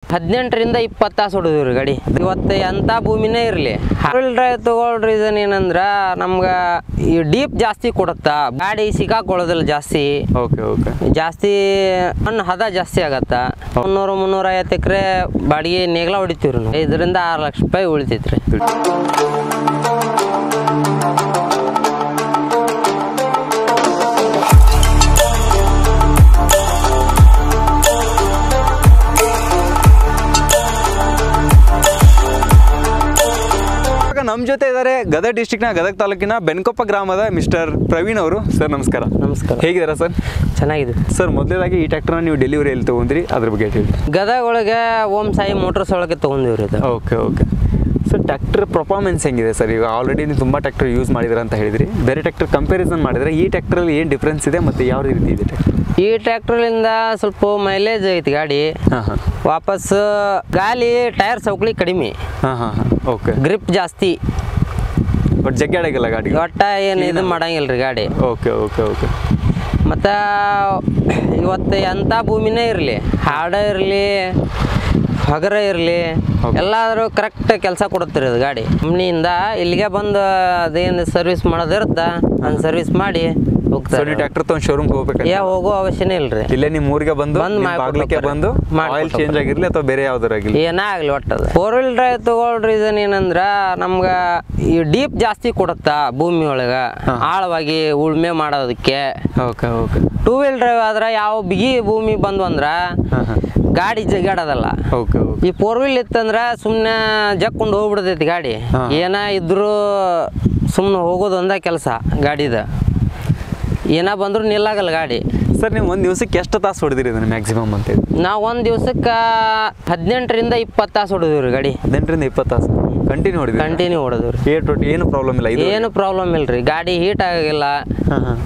ಹದಿನೆಂಟರಿಂದ ಇಪ್ಪತ್ತು ತಾಸು ಹೊಡೆದಿವ್ರಿ ಗಾಡಿ ಇವತ್ತು ಎಂಥ ಭೂಮಿನೇ ಇರಲಿ ಹಾರ್ವೆಲ್ ಡ್ರೈವ್ ತಗೊಳ್ಳೋ ರೀಸನ್ ಏನಂದ್ರೆ ನಮ್ಗೆ ಈ ಡೀಪ್ ಜಾಸ್ತಿ ಕೊಡುತ್ತಾ ಗಾಡಿ ಸಿಕ್ಕಾಕೊಳ್ಳೋದಿಲ್ಲ ಜಾಸ್ತಿ ಓಕೆ ಓಕೆ ಜಾಸ್ತಿ ಹಣ್ಣು ಹದ ಜಾಸ್ತಿ ಆಗತ್ತ ಮುನ್ನೂರು ಮುನ್ನೂರ ಐವತ್ತು ಎಕರೆ ಬಾಡಿಗೆ ನೇಗ್ಲ ಹೊಡಿತೀವ್ರಿ ನಾವು ಐದರಿಂದ ಆರು ಲಕ್ಷ ರೂಪಾಯಿ ಉಳಿತೈತ್ರಿ ಇವಾಗ ನಮ್ಮ ಜೊತೆ ಇದ್ದಾರೆ ಗದಗ ಡಿಸ್ಟಿಕ್ನ ಗದಗ ತಾಲೂಕಿನ ಬೆನ್ಕೊಪ್ಪ ಗ್ರಾಮದ ಮಿಸ್ಟರ್ ಪ್ರವೀಣ್ ಅವರು ಸರ್ ನಮಸ್ಕಾರ ನಮಸ್ಕಾರ ಹೇಗಿದ್ದೀರಾ ಸರ್ ಚೆನ್ನಾಗಿದೆ ಸರ್ ಮೊದಲೇದಾಗಿ ಈ ಟ್ರ್ಯಾಕ್ಟರ್ನ ನೀವು ಡೆಲಿವರಿ ಎಲ್ಲಿ ತೊಗೊಂಡ್ರಿ ಅದ್ರ ಬಗ್ಗೆ ಹೇಳಿ ಗದಗ ಒಳಗೆ ಓಂ ಸಾಯಿ ಮೋಟರ್ಸ್ ಒಳಗೆ ತೊಗೊಂಡಿವ್ರಿ ಇದು okay okay sir tractor performance ಹೆಂಗಿದೆ ಸರ್ ಈಗ ಆಲ್ರೆಡಿ ನೀವು ತುಂಬ ಟ್ರ್ಯಾಕ್ಟರ್ ಯೂಸ್ ಮಾಡಿದ್ದೀರಾ ಅಂತ ಹೇಳಿದ್ರಿ ಬೇರೆ ಟ್ರ್ಯಾಕ್ಟರ್ ಕಂಪ್ಯಾರಿಸನ್ ಮಾಡಿದ್ರೆ ಈ ಟ್ರ್ಯಾಕ್ಟರಲ್ಲಿ ಏನು ಡಿಫ್ರೆನ್ಸ್ ಇದೆ ಮತ್ತು ಯಾವ ರೀತಿ ಇದೆ ಟ್ರ್ಯಾಕ್ಟರ್ ಈ ಟ್ರ್ಯಾಕ್ಟರ್ಲಿಂದ ಸ್ವಲ್ಪ ಮೈಲೇಜ್ ಐತಿ ಗಾಡಿ ಹಾಂ ಹಾಂ ವಾಪಸ್ ಗಾಲಿ ಟೈರ್ ಸೌಕಳಿ ಕಡಿಮೆ ಹಾಂ ಹಾಂ ಹಾಂ ಓಕೆ ಗ್ರಿಪ್ ಜಾಸ್ತಿ ಬಟ್ ಜಗ್ಗಾಡಾಗಿಲ್ಲ ಗಾಡಿ ಒಟ್ಟ ಏನು ಇದು ಮಾಡಂಗಿಲ್ಲ ರೀ ಗಾಡಿ ಓಕೆ ಓಕೆ ಓಕೆ ಮತ್ತು ಇವತ್ತು ಎಂಥ ಭೂಮಿನೇ ಇರಲಿ ಹಾಡ ಇರಲಿ ಹಗರ ಇರಲಿ Okay. ಎಲ್ಲಾದರೂ ಕರೆಕ್ಟ್ ಕೆಲಸ ಕೊಡುತ್ತೆ ರೀ ಅದು ಗಾಡಿ ಕಂಪ್ನಿಯಿಂದ ಇಲ್ಲಿಗೆ ಬಂದು ಅದೇನು ಸರ್ವಿಸ್ ಮಾಡೋದಿರುತ್ತೆ ಅದನ್ನ ಸರ್ವಿಸ್ ಮಾಡಿ ಸೊ ಹೋಗ್ತಾರೆ ನೀವು ಟ್ರ್ಯಾಕ್ಟರ್ ತೊಗೊಂಡು ಶೋರೂಮ್ಗೆ ಹೋಗ್ಬೇಕು ಯಾ ಹೋಗೋ ಅವಶ್ಯನೇ ಇಲ್ಲ ರೀ ಇಲ್ಲೇ ನಿಮ್ಮ ಊರಿಗೆ ಬಂದು ಬಂದು ನಿಮ್ಮ ಮಾಡ್ಕೊಟ್ಟು ಬಾಗ್ಲಿಕ್ಕೆ ಹೋಗ್ತಾರೆ. ಬಂದು ಮಾಡ್ಕೊಟ್ಟು ಆಯಿಲ್ ಚೇಂಜ್ ಹೋಗ್ತಾರೆ. ಆಗಿರಲಿ ಅಥವಾ ಬೇರೆ ಯಾವ್ದಾರು ಆಗಿರಲಿ ಏನೇ ಆಗಲಿ ಒಟ್ಟದು ಫೋರ್ ವೀಲ್ ಡ್ರೈವ್ ತಗೊಳ್ಳೋ ರೀಸನ್ ಏನಂದ್ರೆ ನಮ್ಗೆ ಈ ಡೀಪ್ ಜಾಸ್ತಿ ಕೊಡುತ್ತಾ ಭೂಮಿ ಒಳಗೆ ಆಳವಾಗಿ ಉಳ್ಮೆ ಮಾಡೋದಕ್ಕೆ okay okay two wheel drive ಆದ್ರೆ ಯಾವ ಬಿಗಿ ಭೂಮಿ ಬಂದು ಅಂದ್ರೆ ಹಾಂ ಹಾಂ ಗಾಡಿ ಜಗ್ಗಾಡೋದಲ್ಲ ಓಕೆ ಓಕೆ ಈ ಫೋರ್ ವೀಲ್ ಇತ್ತಂದ್ರೆ ಸುಮ್ಮನೆ ಜಕ್ಕೊಂಡು ಹೋಗ್ಬಿಡ್ತೈತಿ ಗಾಡಿ ಹಾ. ಏನ ಇದ್ರೂ ಸುಮ್ಮನೆ ಹೋಗೋದು ಒಂದೇ ಕೆಲಸ ಗಾಡಿದ ಏನ ಬಂದ್ರು ನಿಲ್ಲಾಗಲ್ಲ ಗಾಡಿ ಸರ್ ನೀವು ಒಂದು ದಿವಸಕ್ಕೆ ಎಷ್ಟು ತಾಸು ಹೊಡೆದಿರಿ ಇದನ್ನು ಮ್ಯಾಕ್ಸಿಮಮ್ ಅಂತ ಹೇಳಿ ನಾವು ಒಂದು ದಿವ್ಸಕ್ಕೆ ಹದಿನೆಂಟರಿಂದ ಇಪ್ಪತ್ತು ತಾಸು ಹೊಡೆದಿವ್ರಿ ಗಾಡಿ ಹದಿನೆಂಟರಿಂದ ಇಪ್ಪತ್ತು ತಾಸು ಕಂಟಿನ್ಯೂ ಹೊಡೆದಿರಿ ಕಂಟಿನ್ಯೂ ಹೊಡೆದಿವ್ರಿ ಏಟ್ ಒಟ್ಟು ಏನು ಪ್ರಾಬ್ಲಮ್ ಇಲ್ಲ ಇದು ಏನು ಪ್ರಾಬ್ಲಮ್ ಇಲ್ರಿ ಗಾಡಿ ಹೀಟ್ ಆಗಿಲ್ಲ ಹಾಂ ಹಾಂ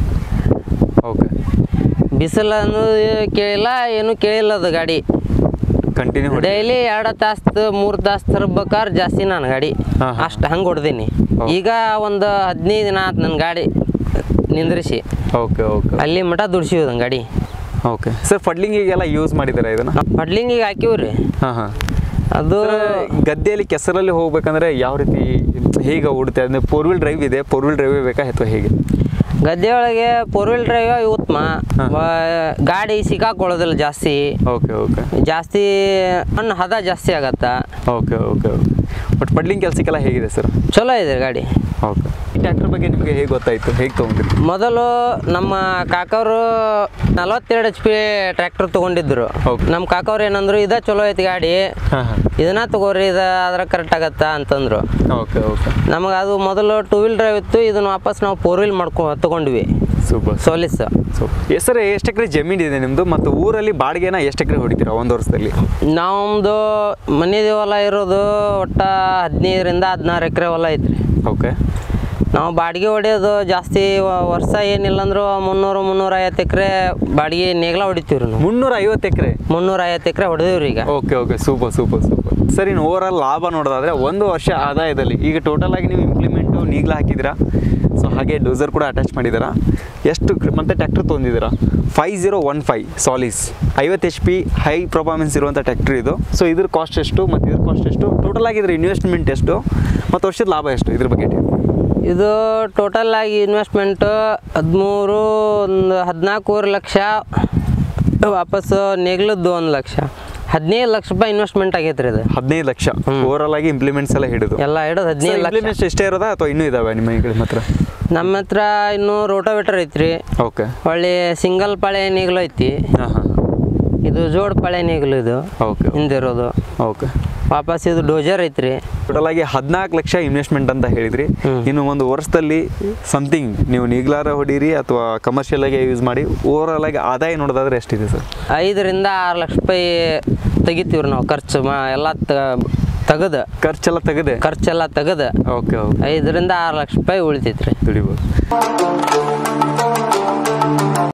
ಓಕೆ ಬಿಸಿಲು ಅನ್ನೋದು ಕೇಳಿಲ್ಲ ಏನು ಕೇಳಿಲ್ಲ ಅದು ಗಾಡಿ ಕಂಟಿನ್ಯೂ ಹೊಡಿ ಡೈಲಿ ಎರಡು ತಾಸು ಮೂರು ತಾಸು ತರ್ಬೇಕಾದ್ರೆ ಜಾಸ್ತಿ ನಾನು ಗಾಡಿ ಹಾ, ಹಾ. ಅಷ್ಟು ಹಂಗೆ ಹೊಡ್ದೀನಿ ಹೌದು. ಈಗ ಒಂದು ಹದಿನೈದು ದಿನ ಆತು ನನ್ನ ಗಾಡಿ ನಿಂದ್ರಿಸಿ ಓಕೆ ಓಕೆ ಅಲ್ಲಿ ಮಠ ದುಡ್ಸಿವ್ ನನ್ನ ಗಾಡಿ ಓಕೆ ಸರ್ ಫಡ್ಲಿಂಗಿಗೆಲ್ಲ ಯೂಸ್ ಮಾಡಿದ್ದೀರಾ ಇದನ್ನು ಪಡ್ಲಿಂಗಿಗೆ ಹಾಕಿವ್ರಿ ಹಾಂ ಹಾಂ ಅದು ಗದ್ದೆಯಲ್ಲಿ ಕೆಸರಲ್ಲಿ ಹೋಗ್ಬೇಕಂದ್ರೆ ಯಾವ ರೀತಿ ಹೇಗೆ ಓಡುತ್ತೆ ಅಂದರೆ ಫೋರ್ ವೀಲ್ ಡ್ರೈವ್ ಇದೆ ಫೋರ್ ವೀಲ್ ಡ್ರೈವೇ ಬೇಕಾ ಅಥವಾ ಹೇಗೆ ಗದ್ದೆ ಒಳಗೆ ಫೋರ್ ವೀಲ್ ಡ್ರೈವ್ ಉತ್ತಮ ಹಾ. ವ- ಗಾಡಿ ಸಿಕ್ಕಾಕೊಳ್ಳೋದಿಲ್ಲ ಜಾಸ್ತಿ ಓಕೆ ಓಕೆ ಜಾಸ್ತಿ ಹಣ್ಣು ಹದ ಜಾಸ್ತಿ ಆಗತ್ತ okay okay okay but puddling ಕೆಲಸಕ್ಕೆಲ್ಲ ಹೇಗಿದೆ ಸರ್ ಚಲೋ ಇದೆ ಗಾಡಿ ಓಕೆ ಈ ಟ್ರ್ಯಾಕ್ಟರ್ ಬಗ್ಗೆ ನಿಮಗೆ ಹೇಗೆ ಗೊತ್ತಾಯಿತು ಹೇಗೆ ತೊಗೊಂಡ್ರಿ ಮೊದಲು ನಮ್ಮ ಕಾಕವರು ನಲವತ್ತೆರಡು ಎಚ್ ಪಿ ಟ್ರ್ಯಾಕ್ಟರ್ ತೊಗೊಂಡಿದ್ರು Okay. ನಮ್ಮ ಕಾಕವ್ರು ಏನಂದ್ರು ಇದ ಚಲೋ ಐತಿ ಗಾಡಿ ಹಾಂ ಹಾಂ ಇದನ್ನ ತಗೋರಿ ಇದು ಅದ್ರ ಕರೆಕ್ಟ್ ಆಗತ್ತಾ ಅಂತಂದ್ರು ಓಕೆ ಓಕೆ ನಮಗೆ ಅದು ಮೊದಲು ಟೂ ವೀಲ್ ಡ್ರೈವ್ ಇತ್ತು ಇದನ್ನ ವಾಪಸ್ ನಾವು ಫೋರ್ ವೀಲ್ ಮಾಡ್ಕೊ ತಗೊಂಡ್ವಿ ಸೂಪರ್ ಸೋಲಿಸ್ ಸೊ ಸರ್ ಎಷ್ಟು ಎಕರೆ ಜಮೀನಿದೆ ನಿಮ್ಮದು ಮತ್ತು ಊರಲ್ಲಿ ಬಾಡಿಗೆನ ಎಷ್ಟು ಎಕರೆ ಹೊಡಿತೀರಾ ಒಂದು ವರ್ಷದಲ್ಲಿ ನಮ್ಮದು ಮನೆದು ಹೊಲ ಇರೋದು ಒಟ್ಟ ಹದಿನೈದರಿಂದ ಹದಿನಾರು ಎಕರೆ ಹೊಲ ಐತ್ರಿ ಓಕೆ ನಾವು ಬಾಡಿಗೆ ಹೊಡೆಯೋದು ಜಾಸ್ತಿ ವ- ವರ್ಷ ಏನಿಲ್ಲ ಅಂದ್ರೂ ಮುನ್ನೂರು ಮುನ್ನೂರ ಐವತ್ತು ಎಕರೆ ಬಾಡಿಗೆ ನೇಗ್ಲ ಹೊಡಿತೀವ್ರಿ ನಾವು ಮುನ್ನೂರ ಐವತ್ತು ಎಕರೆ ಮುನ್ನೂರ ಐವತ್ತು ಎಕರೆ ಹೊಡೆದಿವ್ರಿ ಈಗ okay okay super super super sir ಇನ್ನು ಓವರ್ ಆಲ್ ಲಾಭ ನೋಡೋದಾದ್ರೆ ಒಂದು ವರ್ಷ ಆದಾಯದಲ್ಲಿ ಈಗ ಟೋಟಲ್ ಆಗಿ ನೀವು ಇಂಪ್ಲಿಮೆಂಟು ನೀಗ್ಲ ಹಾಕಿದ್ದೀರಾ ಸೊ ಹಾಗೆ ಡೋಸರ್ ಕೂಡ ಅಟ್ಯಾಚ್ ಮಾಡಿದ್ದೀರಾ ಎಷ್ಟು ಕ್ರ- ಮತ್ತೆ ಟ್ಯಾಕ್ಟರ್ ತೊಗೊಂಡಿದ್ದೀರಾ five zero one five Solis ಐವತ್ತು ಎಚ್ ಪಿ ಹೈ ಪರ್ಫಾರ್ಮೆನ್ಸ್ ಇರುವಂಥ ಟ್ಯಾಕ್ಟ್ರಿ ಇದು ಸೊ ಇದ್ರ ಕಾಸ್ಟ್ ಎಷ್ಟು ಮತ್ತು ಇದ್ರ ಕಾಸ್ಟ್ ಎಷ್ಟು ಟೋಟಲ್ ಆಗಿ ಇದ್ರ ಇನ್ವೆಸ್ಟ್ಮೆಂಟ್ ಎಷ್ಟು ಮತ್ತು ವರ್ಷದ ಲಾಭ ಎಷ್ಟು ಇದ್ರ ಬಗ್ಗೆ ಹೇಳಿ. ಇದು ಟೋಟಲ್ ಆಗಿ ಇನ್ವೆಸ್ಟ್ಮೆಂಟ್ ಹದಿಮೂರು ಒಂದು ಹದಿನಾಲ್ಕೂವರೆ ಲಕ್ಷ ವಾಪಸ್ ನೇಗ್ಲದ್ದು ಒಂದು ಲಕ್ಷ ಹದಿನೈದು ಲಕ್ಷ ರೂಪಾಯಿ ಇನ್ವೆಸ್ಟ್ಮೆಂಟ್ ಆಗೈತೆ ರೀ ಇದು ಹದಿನೈದು ಲಕ್ಷ ಓವರ್ ಆಲ್ ಆಗಿ ಇಂಪ್ಲಿಮೆಂಟ್ಸ್ ಎಲ್ಲ ಹಿಡಿದು ಎಲ್ಲ ಹಿಡಿದು ಹದಿನೈದು ಲಕ್ಷ ಇಂಪ್ಲಿಮೆಂಟ್ಸ್ ಎಷ್ಟೇ ಇರೋದಾ ಅಥವಾ ಇನ್ನೂ ಇದಾವೆ ನಿಮ್ಮ ಕಡೆ ಮಾತ್ರ ನಮ್ಮ ಹತ್ರ ಇನ್ನೂ ರೋಟೋವೇಟರ್ ಐತ್ರಿ ಓಕೆ ಒಳ್ಳೆ ಸಿಂಗಲ್ ಪಾಳೆ ನೇಗ್ಲು ಐತಿ ಹಾಂ ಹಾಂ ಇದು ಜೋಡ್ ಪಾಳೆ ನೇಗ್ಲು ಇದು ಓಕೆ ಹಿಂದಿರೋದು ಓಕೆ ವಾಪಸ್ ಇದು ಡೋಜರ್ ಐತ್ರಿ ಟೋಟಲ್ ಆಗಿ ಹದಿನಾಲ್ಕು ಲಕ್ಷ ಇನ್ವೆಸ್ಟ್ಮೆಂಟ್ ಅಂತ ಹೇಳಿದ್ರಿ ಹ್ಮ್. ಇನ್ನು ಒಂದು ವರ್ಷದಲ್ಲಿ ಸಮಥಿಂಗ್ ನೀವು ನೀಗ್ಲಾರ ಹೊಡೀರಿ ಅಥವಾ ಕಮರ್ಷಿಯಲ್ ಆಗಿ ಯೂಸ್ ಮಾಡಿ ಓವರ್ ಆಲ್ ಆಗಿ ಆದಾಯ ನೋಡೋದಾದ್ರೆ ಎಷ್ಟಿದೆ ಸರ್ ಐದರಿಂದ ಆರು ಲಕ್ಷ ರೂಪಾಯಿ ತೆಗಿತೀವ್ರಿ ನಾವು ಖರ್ಚು ಮಾ ಎಲ್ಲ ತೆಗೆದು ಖರ್ಚೆಲ್ಲ ತೆಗೆದೆ ಖರ್ಚೆಲ್ಲ ತೆಗೆದು ಓಕೆ ಓಕೆ ಐದರಿಂದ ಆರು ಲಕ್ಷ ರೂಪಾಯಿ ಉಳಿತೈತ್ರಿ ದುಡಿಬೋದು